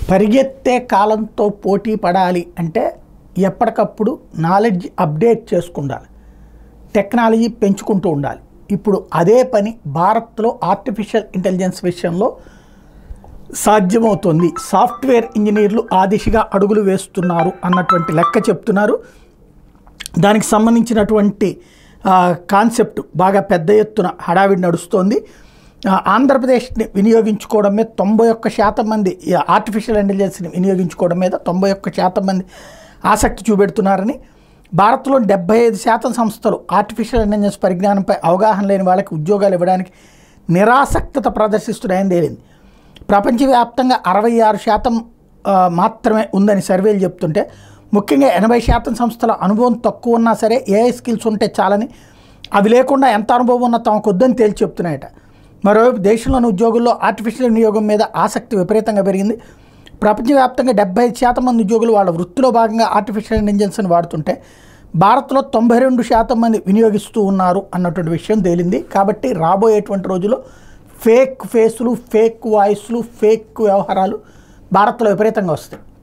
పరిగెత్తే కాలంతో పోటీ పడాలి అంటే ఎప్పటికప్పుడు నాలెడ్జ్ అప్డేట్ చేసుకుండాలి టెక్నాలజీ పెంచుకుంటూ ఉండాలి ఇప్పుడు అదే పని భారత్లో ఆర్టిఫిషియల్ ఇంటెలిజెన్స్ విషయంలో సాధ్యమవుతుంది సాఫ్ట్వేర్ ఇంజనీర్లు ఆ దిశగా అడుగులు వేస్తున్నారు అన్నటువంటి లెక్క చెప్తున్నారు దానికి సంబంధించినటువంటి ఆ, కాన్సెప్ట్ బాగా పెద్ద ఎత్తున హడావిడి నడుస్తోంది ఆ, ఆంధ్రప్రదేశ్ని వినియోగించుకోవడం మీద తొంభై ఒక్క శాతం మంది ఈ ఆర్టిఫిషియల్ ఇంటెలిజెన్స్ని వినియోగించుకోవడం మీద తొంభై ఒక్క శాతం మంది ఆసక్తి చూపెడుతున్నారని భారత్లో డెబ్బై ఐదు శాతం సంస్థలు ఆర్టిఫిషియల్ ఇంటెలిజెన్స్ పరిజ్ఞానంపై అవగాహన లేని వాళ్ళకి ఉద్యోగాలు ఇవ్వడానికి నిరాసక్తత ప్రదర్శిస్తున్నాయని తేలింది ప్రపంచవ్యాప్తంగా అరవై ఆరు శాతం ఆ, మాత్రమే ఉందని సర్వేలు చెప్తుంటే ముఖ్యంగా ఎనభై శాతం సంస్థల అనుభవం తక్కువ ఉన్నా సరే ఏఐ స్కిల్స్ ఉంటే చాలని అవి లేకుండా ఎంత అనుభవం ఉన్నా తమకు వద్దని తేల్చి చెప్తున్నాయట మరోవైపు దేశంలోని ఉద్యోగుల్లో ఆర్టిఫిషియల్ వినియోగం మీద ఆసక్తి విపరీతంగా పెరిగింది ప్రపంచవ్యాప్తంగా డెబ్బై ఐదు శాతం మంది ఉద్యోగులు వాళ్ళ వృత్తిలో భాగంగా ఆర్టిఫిషియల్ ఇంటెలిజెన్స్ని వాడుతుంటే భారత్లో తొంభై రెండు శాతం మంది వినియోగిస్తూ ఉన్నారు అన్నటువంటి విషయం తేలింది కాబట్టి రాబోయేటువంటి రోజుల్లో ఫేక్ ఫేసులు ఫేక్ వాయిస్లు ఫేక్ వ్యవహారాలు భారత్లో విపరీతంగా వస్తాయి